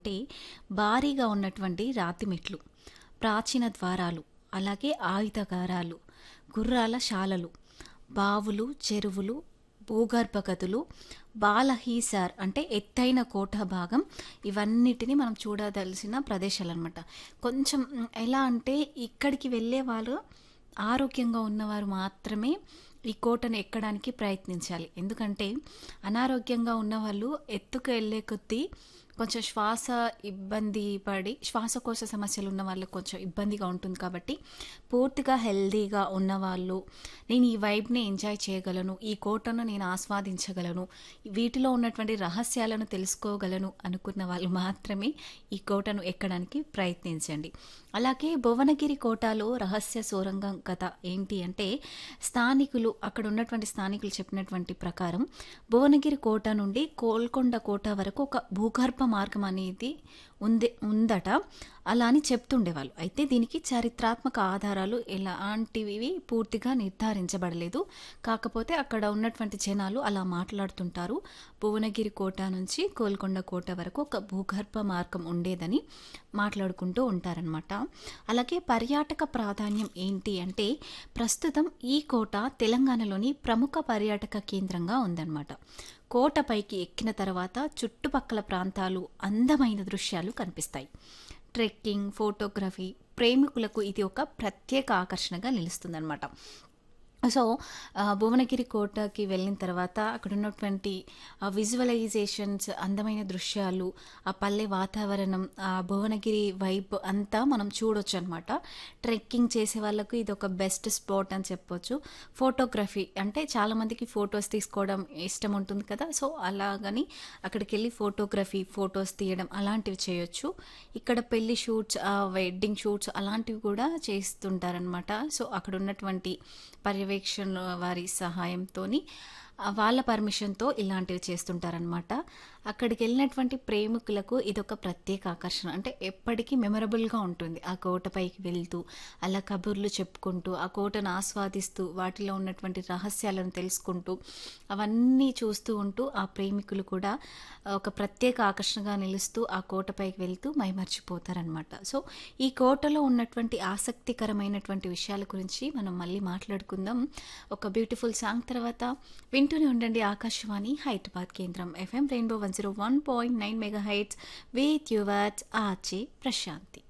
అంటే భారీగా ఉన్నటువంటి రాతి మెట్లు, ప్రాచీన ద్వారాలు, అలాగే ఆయుధగారాలు, గుర్రాల శాలలు, బావులు, చెరువులు, భూగర్భ గదులు, బాలహీసార్ అంటే ఎత్తైన కోట భాగం ఇవన్నిటిని మనం చూడదలసిన ప్రదేశాలన్నమాట. కొంచెం హ్మ్, ఎలా అంటే ఇక్కడికి వెళ్ళే వాళ్ళు ఆరోగ్యంగా ఉన్నవారు మాత్రమే ఈ కోటను ఎక్కడానికి ప్రయత్నించాలి. ఎందుకంటే అనారోగ్యంగా ఉన్నవాళ్ళు ఎత్తుకు వెళ్ళే కొద్దీ కొంచెం శ్వాస ఇబ్బంది పడి శ్వాసకోశ సమస్యలు ఉన్న వాళ్ళకి కొంచెం ఇబ్బందిగా ఉంటుంది కాబట్టి పూర్తిగా హెల్తీగా ఉన్నవాళ్ళు నేను ఈ వైబ్‌ని ఎంజాయ్ చేయగలను, ఈ కోటను నేను ఆస్వాదించగలను, వీటిలో ఉన్నటువంటి రహస్యాలను తెలుసుకోగలను అనుకున్న వాళ్ళు మాత్రమే ఈ కోటను ఎక్కడానికి ప్రయత్నించండి. అలాగే భువనగిరి కోటలో రహస్య సొరంగం కథ ఏంటి అంటే స్థానికులు అక్కడ ఉన్నటువంటి స్థానికులు చెప్పినటువంటి ప్రకారం భువనగిరి కోట నుండి గోల్కొండ కోట వరకు ఒక భూగర్భ మార్గం అనేది ఉంది ఉందట. అలా అని చెప్తుండేవాళ్ళు. అయితే దీనికి చారిత్రాత్మక ఆధారాలు ఎలాంటివి పూర్తిగా నిర్ధారించబడలేదు. కాకపోతే అక్కడ ఉన్నటువంటి జనాలు అలా మాట్లాడుతుంటారు. భువనగిరి కోట నుంచి గోల్కొండ కోట వరకు ఒక భూగర్భ మార్గం ఉండేదని మాట్లాడుకుంటూ ఉంటారనమాట. అలాగే పర్యాటక ప్రాధాన్యం ఏంటి అంటే ప్రస్తుతం ఈ కోట తెలంగాణలోని ప్రముఖ పర్యాటక కేంద్రంగా ఉందన్నమాట. కోట పైకి ఎక్కిన తర్వాత చుట్టుపక్కల ప్రాంతాలు అందమైన దృశ్యాలు కనిపిస్తాయి. ట్రెక్కింగ్, ఫోటోగ్రఫీ ప్రేమికులకు ఇది ఒక ప్రత్యేక ఆకర్షణగా నిలుస్తుందన్నమాట. సో, ఆహ్, భువనగిరి కోటకి వెళ్ళిన తర్వాత అక్కడ ఉన్నటువంటి ఆ విజువలైజేషన్స్ అందమైన దృశ్యాలు, ఆ పల్లె వాతావరణం, ఆ భువనగిరి వైబ్ అంతా మనం చూడొచ్చనమాట. ట్రెక్కింగ్ చేసే వాళ్ళకు ఇదొక బెస్ట్ స్పాట్ అని చెప్పొచ్చు. ఫోటోగ్రఫీ అంటే చాలామందికి ఫోటోస్ తీసుకోవడం ఇష్టం ఉంటుంది కదా! సో, అలాగని అక్కడికెళ్ళి ఫోటోగ్రఫీ, ఫోటోస్ తీయడం అలాంటివి చేయొచ్చు. ఇక్కడ పెళ్లి షూట్స్, ఆహ్, వెడ్డింగ్ షూట్స్ అలాంటివి కూడా చేస్తుంటారనమాట. సో, అక్కడ ఉన్నటువంటి పర్యవేక్షణ వారి సహాయంతోని ఆహ్, వాళ్ళ పర్మిషన్‌తో ఇలాంటివి చేస్తుంటారనమాట. అక్కడికెళ్ళినటువంటి ప్రేమికులకు ఇదొక ప్రత్యేక ఆకర్షణ. అంటే ఎప్పటికీ మెమరబుల్‌గా ఉంటుంది. ఆ కోట పైకి వెళ్తూ, అలా కబుర్లు చెప్పుకుంటూ, ఆ కోటను ఆస్వాదిస్తూ, వాటిలో ఉన్నటువంటి రహస్యాలను తెలుసుకుంటూ, అవన్నీ చూస్తూ ఉంటూ ఆ ప్రేమికులు కూడా ఒక ప్రత్యేక ఆకర్షణగా నిలుస్తూ ఆ కోట పైకి వెళ్తూ మైమర్చిపోతారనమాట. సో, ఈ కోటలో ఉన్నటువంటి ఆసక్తికరమైనటువంటి విషయాల గురించి మనం మళ్ళీ మాట్లాడుకుందాం. ఒక బ్యూటిఫుల్ సాంగ్ తర్వాత వింటూనే ఉండండి ఆకాశవాణి హైదరాబాద్ కేంద్రం FM rainbow 101.9 megahertz with yours RJ Prashanti.